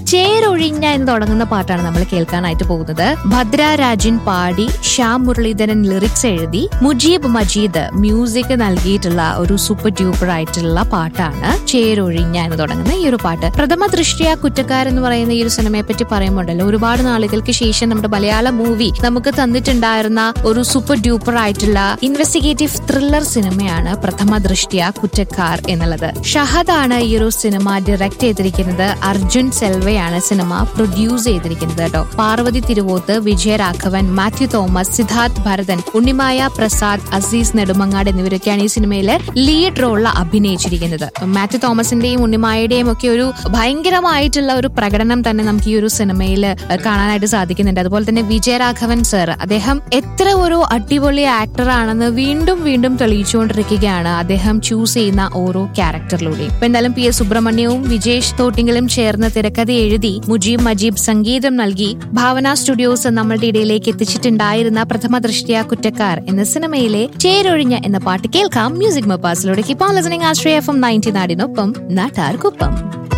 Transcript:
ചേരൊഴിഞ്ഞ എന്ന് തുടങ്ങുന്ന പാട്ടാണ് നമ്മൾ കേൾക്കാനായിട്ട് പോകുന്നത് ഭദ്ര രാജൻ പാടി ശ്യാം മുരളീധരൻ ലിറിക്സ് എഴുതി മുജീബ് മജീദ് മ്യൂസിക് നൽകിയിട്ടുള്ള ഒരു സൂപ്പർ ഡ്യൂപ്പർ ആയിട്ടുള്ള പാട്ടാണ് ചേരൊഴിഞ്ഞ എന്ന് തുടങ്ങുന്ന ഈ ഒരു പാട്ട് പ്രഥമ ദൃഷ്ടിയ കുറ്റക്കാർ എന്ന് പറയുന്ന ഈ ഒരു സിനിമയെ പറ്റി പറയുമ്പോണ്ടല്ലോ ഒരുപാട് നാളുകൾക്ക് ശേഷം നമ്മുടെ മലയാള മൂവി നമുക്ക് തന്നിട്ടുണ്ടായിരുന്ന ഒരു സൂപ്പർ ഡ്യൂപ്പർ ആയിട്ടുള്ള ഇൻവെസ്റ്റിഗേറ്റീവ് ത്രില്ലർ സിനിമയാണ് പ്രഥമ ദൃഷ്ടിയ കുറ്റക്കാർ എന്നുള്ളത് ഷഹദാണ് ഈ ഒരു സിനിമ ഡയറക്ട് ചെയ്തിരിക്കുന്നത് അർജുൻ സെൽവയാണ് സിനിമ പ്രൊഡ്യൂസ് ചെയ്തിരിക്കുന്നത് കേട്ടോ പാർവതി തിരുവോത്ത് വിജയരാഘവൻ മാത്യു തോമസ് സിദ്ധാർത്ഥ് ഭരതൻ ഉണ്ണിമായ പ്രസാദ് അസീസ് നെടുമങ്ങാട് എന്നിവരൊക്കെയാണ് ഈ സിനിമയിൽ ലീഡ് റോളിൽ അഭിനയിച്ചിരിക്കുന്നത് മാത്യു തോമസിന്റെയും ഉണ്ണിമായുടെയും ഒക്കെ ഒരു ഭയങ്കരമായിട്ടുള്ള ഒരു പ്രകടനം തന്നെ നമുക്ക് ഈ ഒരു സിനിമയിൽ കാണാനായിട്ട് സാധിക്കുന്നുണ്ട് അതുപോലെ തന്നെ വിജയരാഘവൻ സർ അദ്ദേഹം എത്ര ഒരു അടിപൊളി ആക്ടർ ആണെന്ന് വീണ്ടും വീണ്ടും തെളിയിച്ചുകൊണ്ടിരിക്കുകയാണ് അദ്ദേഹം ചൂസ് ചെയ്യുന്ന ഓരോ ക്യാരക്ടറിലൂടെയും ഇപ്പൊ എന്തായാലും പി എസ് സുബ്രഹ്മണ്യവും വിജേഷ് തോട്ടിങ്കിലും ചേർന്ന് തിരക്കഥ എഴുതി മുജീബ് മജീബ് സംഗീതം നൽകി ഭാവന സ്റ്റുഡിയോസ് നമ്മളുടെ ഇടയിലേക്ക് എത്തിച്ചിട്ടുണ്ടായിരുന്ന പ്രഥമ ദൃഷ്ടിയ കുറ്റക്കാർ എന്ന സിനിമയിലെ ചേരൊഴിഞ്ഞ എന്ന പാട്ട് കേൾക്കാം മ്യൂസിക് മപ്പാസിലൂടെ കിപ്പാൻ listening Ashraya F M ninety നാടിനൊപ്പം നാട്ടാർക്കൊപ്പം